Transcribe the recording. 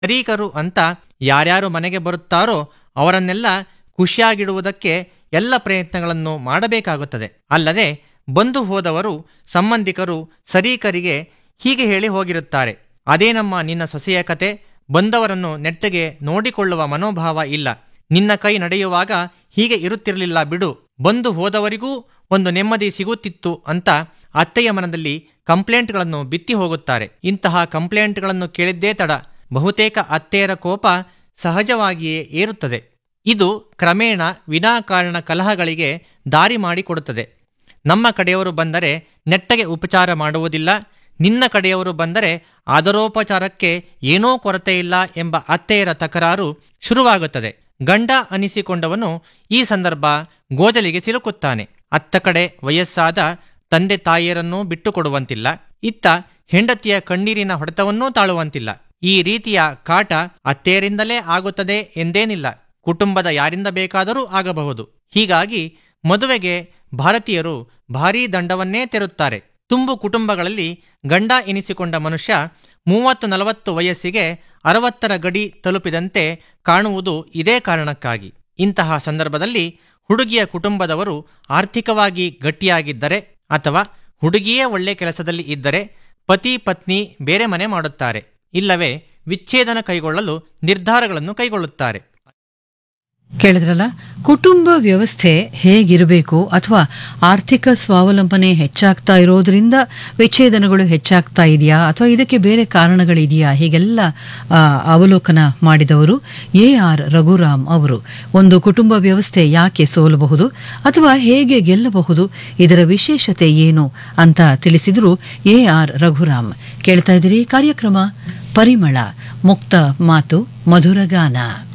ಶರೀಕರು ಅಂತ ಯಾರ್ಯಾರು ಮನೆಗೆ ಬರುತ್ತಾರೋ ಅವರನ್ನೆಲ್ಲ ಖುಷಿಯಾಗಿಡುವುದಕ್ಕೆ ಎಲ್ಲ ಪ್ರಯತ್ನಗಳನ್ನು ಮಾಡಬೇಕಾಗುತ್ತದೆ ಅಲ್ಲದೆ ಬಂದು ಹೋದವರು ಸಂಬಂಧಿಕರು ಸರೀಕರಿಗೆ ಹೀಗೆ ಹೇಳಿ ಹೋಗಿರುತ್ತಾರೆ ಅದೇ ನಮ್ಮ ನಿನ್ನ ಸೊಸೆಯ ಕತೆ ಬಂದವರನ್ನು ನೆಟ್ಟಗೆ ನೋಡಿಕೊಳ್ಳುವ ಮನೋಭಾವ ಇಲ್ಲ ನಿನ್ನ ಕೈ ನಡೆಯುವಾಗ ಹೀಗೆ ಇರುತ್ತಿರಲಿಲ್ಲ ಬಿಡು ಬಂದು ಹೋದವರಿಗೂ ಒಂದು ನೆಮ್ಮದಿ ಸಿಗುತ್ತಿತ್ತು ಅಂತ ಅತ್ತೆಯ ಮನದಲ್ಲಿ ಕಂಪ್ಲೇಂಟ್ಗಳನ್ನು ಬಿತ್ತಿ ಹೋಗುತ್ತಾರೆ ಇಂತಹ ಕಂಪ್ಲೇಂಟ್ಗಳನ್ನು ಕೇಳಿದ್ದೇ ತಡ ಬಹುತೇಕ ಅತ್ತೆಯರ ಕೋಪ ಸಹಜವಾಗಿಯೇ ಏರುತ್ತದೆ ಇದು ಕ್ರಮೇಣ ವಿನಾಕಾರಣ ಕಲಹಗಳಿಗೆ ದಾರಿ ಮಾಡಿಕೊಡುತ್ತದೆ ನಮ್ಮ ಕಡೆಯವರು ಬಂದರೆ ನೆಟ್ಟಗೆ ಉಪಚಾರ ಮಾಡುವುದಿಲ್ಲ ನಿನ್ನ ಕಡೆಯವರು ಬಂದರೆ ಆದರೋಪಚಾರಕ್ಕೆ ಏನೋ ಕೊರತೆ ಇಲ್ಲ ಎಂಬ ಅತ್ತೆಯರ ತಕರಾರು ಶುರುವಾಗುತ್ತದೆ ಗಂಡ ಅನಿಸಿಕೊಂಡವನು ಈ ಸಂದರ್ಭ ಗೋಜಲಿಗೆ ಸಿಲುಕುತ್ತಾನೆ ಅತ್ತ ಕಡೆ ವಯಸ್ಸಾದ ತಂದೆ ತಾಯಿಯರನ್ನೂ ಬಿಟ್ಟುಕೊಡುವಂತಿಲ್ಲ ಇತ್ತ ಹೆಂಡತಿಯ ಕಣ್ಣೀರಿನ ಹೊಡೆತವನ್ನೂ ತಾಳುವಂತಿಲ್ಲ ಈ ರೀತಿಯ ಕಾಟ ಅತ್ತೆಯರಿಂದಲೇ ಆಗುತ್ತದೆ ಎಂದೇನಿಲ್ಲ ಕುಟುಂಬದ ಯಾರಿಂದ ಬೇಕಾದರೂ ಆಗಬಹುದು ಹೀಗಾಗಿ ಮದುವೆಗೆ ಭಾರತೀಯರು ಭಾರೀ ದಂಡವನ್ನೇ ತೆರುತ್ತಾರೆ ತುಂಬು ಕುಟುಂಬಗಳಲ್ಲಿ ಗಂಡ ಎನಿಸಿಕೊಂಡ ಮನುಷ್ಯ ಮೂವತ್ತು ನಲವತ್ತು ವಯಸ್ಸಿಗೆ ಅರವತ್ತರ ಗಡಿ ತಲುಪಿದಂತೆ ಕಾಣುವುದು ಇದೇ ಕಾರಣಕ್ಕಾಗಿ ಇಂತಹ ಸಂದರ್ಭದಲ್ಲಿ ಹುಡುಗಿಯ ಕುಟುಂಬದವರು ಆರ್ಥಿಕವಾಗಿ ಗಟ್ಟಿಯಾಗಿದ್ದರೆ ಅಥವಾ ಹುಡುಗಿಯೇ ಒಳ್ಳೆ ಕೆಲಸದಲ್ಲಿ ಇದ್ದರೆ ಪತಿ ಪತ್ನಿ ಬೇರೆ ಮನೆ ಮಾಡುತ್ತಾರೆ ಇಲ್ಲವೇ ವಿಚ್ಛೇದನ ಕೈಗೊಳ್ಳಲು ನಿರ್ಧಾರಗಳನ್ನು ಕೈಗೊಳ್ಳುತ್ತಾರೆ ಕೇಳಿದ್ರಲ್ಲ ಕುಟುಂಬ ವ್ಯವಸ್ಥೆ ಹೇಗಿರಬೇಕು ಅಥವಾ ಆರ್ಥಿಕ ಸ್ವಾವಲಂಬನೆ ಹೆಚ್ಚಾಗ್ತಾ ಇರೋದ್ರಿಂದ ವಿಚ್ಛೇದನಗಳು ಹೆಚ್ಚಾಗ್ತಾ ಇದೆಯಾ ಅಥವಾ ಇದಕ್ಕೆ ಬೇರೆ ಕಾರಣಗಳಿದೆಯಾ ಹೀಗೆಲ್ಲ ಆ, ಅವಲೋಕನ ಮಾಡಿದವರು ಎ ಆರ್ ರಘುರಾಮ್ ಅವರು ಒಂದು ಕುಟುಂಬ ವ್ಯವಸ್ಥೆ ಯಾಕೆ ಸೋಲಬಹುದು ಅಥವಾ ಹೇಗೆ ಗೆಲ್ಲಬಹುದು ಇದರ ವಿಶೇಷತೆ ಏನು ಅಂತ ತಿಳಿಸಿದರು ಎ ಆರ್ ರಘುರಾಮ್ ಕೇಳ್ತಾ ಇದ್ದೀರಿ ಕಾರ್ಯಕ್ರಮ ಪರಿಮಳ ಮುಕ್ತ ಮಾತು ಮಧುರಗಾನ